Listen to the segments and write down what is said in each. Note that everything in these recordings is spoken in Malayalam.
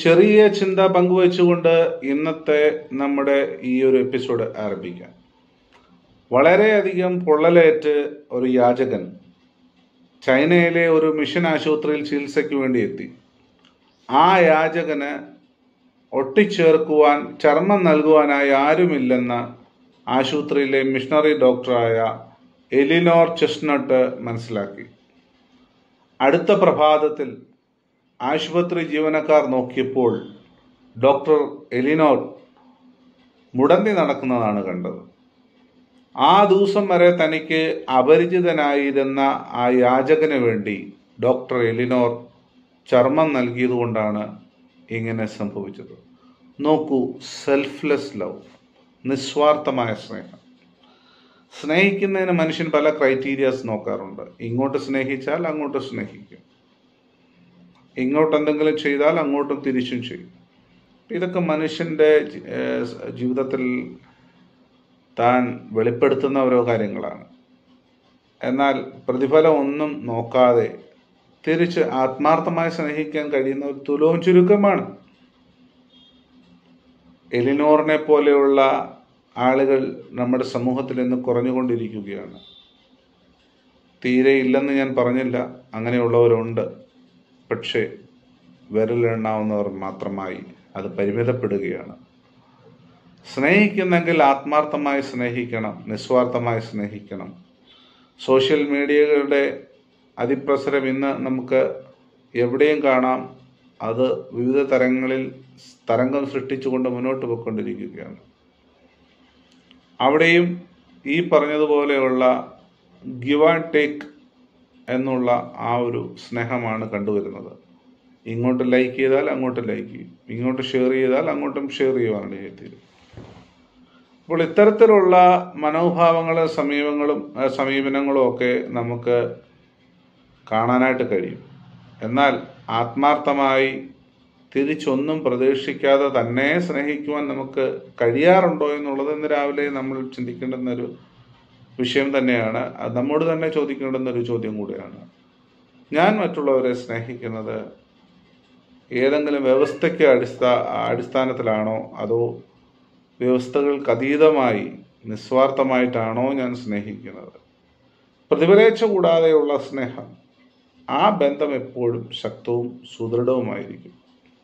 ചെറിയ ചിന്ത പങ്കുവച്ചുകൊണ്ട് ഇന്നത്തെ നമ്മുടെ ഈ ഒരു എപ്പിസോഡ് ആരംഭിക്കാം വളരെയധികം പൊള്ളലേറ്റ് ഒരു യാചകൻ ചൈനയിലെ ഒരു മിഷൻ ആശുപത്രിയിൽ ചികിത്സയ്ക്ക് വേണ്ടി എത്തി ആ യാചകന് ഒട്ടിച്ചേർക്കുവാൻ ചർമ്മം നൽകുവാനായി ആരുമില്ലെന്ന ആശുപത്രിയിലെ മിഷണറി ഡോക്ടറായ എലിനോർ ചെസ്നട്ട് മനസ്സിലാക്കി അടുത്ത പ്രഭാതത്തിൽ ആശുപത്രി ജീവനക്കാർ നോക്കിയപ്പോൾ ഡോക്ടർ എലിനോർ മുടന്തി നടക്കുന്നതാണ് കണ്ടത് ആ ദിവസം വരെ തനിക്ക് അപരിചിതനായിരുന്ന ആ യാചകന് വേണ്ടി ഡോക്ടർ എലിനോർ ചർമ്മം നൽകിയതുകൊണ്ടാണ് ഇങ്ങനെ സംഭവിച്ചത് നോക്കൂ സെൽഫ്ലെസ് ലവ് നിസ്വാർത്ഥമായ സ്നേഹം സ്നേഹിക്കുന്നതിന് മനുഷ്യൻ പല ക്രൈറ്റീരിയാസ് നോക്കാറുണ്ട് ഇങ്ങോട്ട് സ്നേഹിച്ചാൽ അങ്ങോട്ട് സ്നേഹിക്കും ഇങ്ങോട്ട് എന്തെങ്കിലും ചെയ്താൽ അങ്ങോട്ടും തിരിച്ചും ചെയ്യും ഇതൊക്കെ മനുഷ്യൻ്റെ ജി- ഏഹ് ജീവിതത്തിൽ താൻ വെളിപ്പെടുത്തുന്ന ഓരോ കാര്യങ്ങളാണ് എന്നാൽ പ്രതിഫലം ഒന്നും നോക്കാതെ തിരിച്ച് ആത്മാർത്ഥമായി സ്നേഹിക്കാൻ കഴിയുന്ന ഒരു തുലവും ചുരുക്കമാണ് എലിനോറിനെ പോലെയുള്ള ആളുകൾ നമ്മുടെ സമൂഹത്തിൽ ഇന്ന് കുറഞ്ഞുകൊണ്ടിരിക്കുകയാണ് തീരെ ഇല്ലെന്ന് ഞാൻ പറഞ്ഞില്ല അങ്ങനെയുള്ളവരുണ്ട് പക്ഷേ വിരലെണ്ണാവുന്നവർ മാത്രമായി അത് പരിമിതപ്പെടുകയാണ് സ്നേഹിക്കുന്നെങ്കിൽ ആത്മാർത്ഥമായി സ്നേഹിക്കണം നിസ്വാർത്ഥമായി സ്നേഹിക്കണം സോഷ്യൽ മീഡിയകളുടെ അതിപ്രസരം ഇന്ന് നമുക്ക് എവിടെയും കാണാം അത് വിവിധ തരങ്ങളിൽ തരംഗം സൃഷ്ടിച്ചുകൊണ്ട് മുന്നോട്ട് പോയിക്കൊണ്ടിരിക്കുകയാണ് അവിടെയും ഈ പറഞ്ഞതുപോലെയുള്ള ഗിവ് ആൻഡ് ടേക്ക് എന്നുള്ള ആ ഒരു സ്നേഹമാണ് കണ്ടുവരുന്നത് ഇങ്ങോട്ട് ലൈക്ക് ചെയ്താൽ അങ്ങോട്ട് ലൈക്ക് ചെയ്യും ഇങ്ങോട്ട് ഷെയർ ചെയ്താൽ അങ്ങോട്ടും ഷെയർ ചെയ്യുവാനാണ് ചെയ്തത് അപ്പോൾ ഇത്തരത്തിലുള്ള മനോഭാവങ്ങളും സമീപങ്ങളും ഏഹ് സമീപനങ്ങളും ഒക്കെ നമുക്ക് കാണാനായിട്ട് കഴിയും എന്നാൽ ആത്മാർത്ഥമായി തിരിച്ചൊന്നും പ്രതീക്ഷിക്കാതെ തന്നെ സ്നേഹിക്കുവാൻ നമുക്ക് കഴിയാറുണ്ടോ എന്നുള്ളത് ഇന്ന് രാവിലെ നമ്മൾ ചിന്തിക്കേണ്ടുന്ന ഒരു വിഷയം തന്നെയാണ് അത് നമ്മോട് തന്നെ ചോദിക്കേണ്ടുന്ന ഒരു ചോദ്യം കൂടിയാണ് ഞാൻ മറ്റുള്ളവരെ സ്നേഹിക്കുന്നത് ഏതെങ്കിലും വ്യവസ്ഥയ്ക്ക് അടിസ്ഥാ അടിസ്ഥാനത്തിലാണോ അതോ വ്യവസ്ഥകൾക്ക് അതീതമായി നിസ്വാർത്ഥമായിട്ടാണോ ഞാൻ സ്നേഹിക്കുന്നത് പ്രതിഫലേച്ഛ കൂടാതെയുള്ള സ്നേഹം ആ ബന്ധം എപ്പോഴും ശക്തവും സുദൃഢവുമായിരിക്കും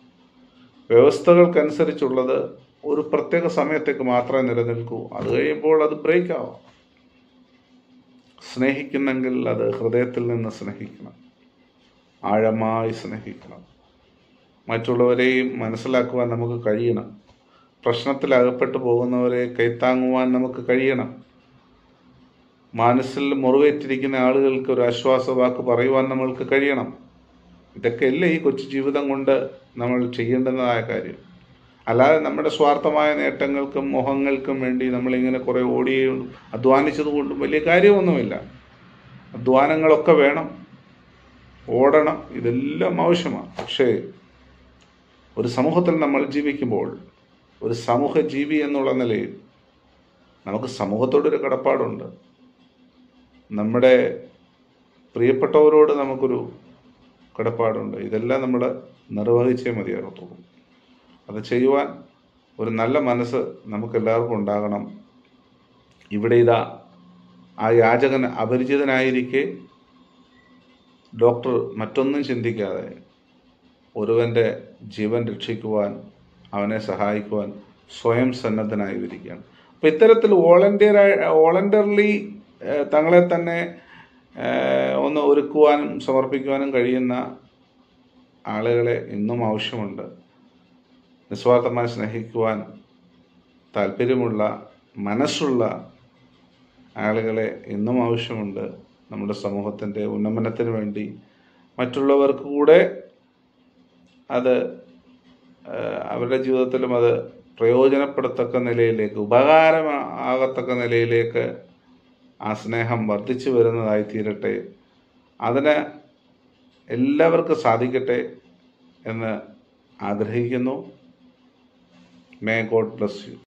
വ്യവസ്ഥകൾക്കനുസരിച്ചുള്ളത് ഒരു പ്രത്യേക സമയത്തേക്ക് മാത്രമേ നിലനിൽക്കൂ അത് കഴിയുമ്പോൾ അത് ബ്രേക്ക് ആവാം സ്നേഹിക്കുന്നെങ്കിൽ അത് ഹൃദയത്തിൽ നിന്ന് സ്നേഹിക്കണം ആഴമായി സ്നേഹിക്കണം മറ്റുള്ളവരെയും മനസ്സിലാക്കുവാൻ നമുക്ക് കഴിയണം പ്രശ്നത്തിൽ അകപ്പെട്ടു പോകുന്നവരെ കൈത്താങ്ങുവാൻ നമുക്ക് കഴിയണം മനസ്സിൽ മുറിവേറ്റിരിക്കുന്ന ആളുകൾക്ക് ഒരു ആശ്വാസ വാക്ക് പറയുവാൻ നമ്മൾക്ക് കഴിയണം ഇതൊക്കെയല്ലേ ഈ കൊച്ചു ജീവിതം കൊണ്ട് നമ്മൾ ചെയ്യേണ്ടുന്നതായ കാര്യം അല്ലാതെ നമ്മുടെ സ്വാർത്ഥമായ നേട്ടങ്ങൾക്കും മോഹങ്ങൾക്കും വേണ്ടി നമ്മളിങ്ങനെ കുറേ ഓടിയും അധ്വാനിച്ചത് കൊണ്ടും വലിയ കാര്യമൊന്നുമില്ല അധ്വാനങ്ങളൊക്കെ വേണം ഓടണം ഇതെല്ലാം ആവശ്യമാണ് പക്ഷേ ഒരു സമൂഹത്തിൽ നമ്മൾ ജീവിക്കുമ്പോൾ ഒരു സമൂഹ ജീവി എന്നുള്ള നിലയിൽ നമുക്ക് സമൂഹത്തോടൊരു കടപ്പാടുണ്ട് നമ്മുടെ പ്രിയപ്പെട്ടവരോട് നമുക്കൊരു കടപ്പാടുണ്ട് ഇതെല്ലാം നമ്മൾ നിർവഹിച്ചേ മതിയാകത്തുള്ളൂ അത് ചെയ്യുവാൻ ഒരു നല്ല മനസ്സ് നമുക്ക് എല്ലാവർക്കും ഉണ്ടാകണം ഇവിടെ ഇതാ ആ യാചകൻ അപരിചിതനായിരിക്കെ ഡോക്ടർ മറ്റൊന്നും ചിന്തിക്കാതെ ഒരുവൻ്റെ ജീവൻ രക്ഷിക്കുവാൻ അവനെ സഹായിക്കുവാൻ സ്വയം സന്നദ്ധനായി വരികയാണ് അപ്പോൾ ഇത്തരത്തിൽ വോളണ്ടിയറായി വോളണ്ടിയർലി തങ്ങളെ തന്നെ ഏഹ്, ഒന്ന് ഒരുക്കുവാനും സമർപ്പിക്കുവാനും കഴിയുന്ന ആളുകളെ ഇന്നും ആവശ്യമുണ്ട് നിസ്വാർത്ഥമായി സ്നേഹിക്കുവാൻ താല്പര്യമുള്ള മനസ്സുള്ള ആളുകളെ ഇന്നും ആവശ്യമുണ്ട് നമ്മുടെ സമൂഹത്തിൻ്റെ ഉന്നമനത്തിന് വേണ്ടി മറ്റുള്ളവർക്ക് കൂടെ അത് ഏഹ്, അവരുടെ ജീവിതത്തിലും അത് പ്രയോജനപ്പെടത്തക്ക നിലയിലേക്ക് ഉപകാരം ആകത്തക്ക നിലയിലേക്ക് ആ സ്നേഹം വർദ്ധിച്ചു വരുന്നതായി തീരട്ടെ അതിന് എല്ലാവർക്കും സാധിക്കട്ടെ എന്ന് ആഗ്രഹിക്കുന്നു മേ ഗോഡ് ബ്ലസ് യു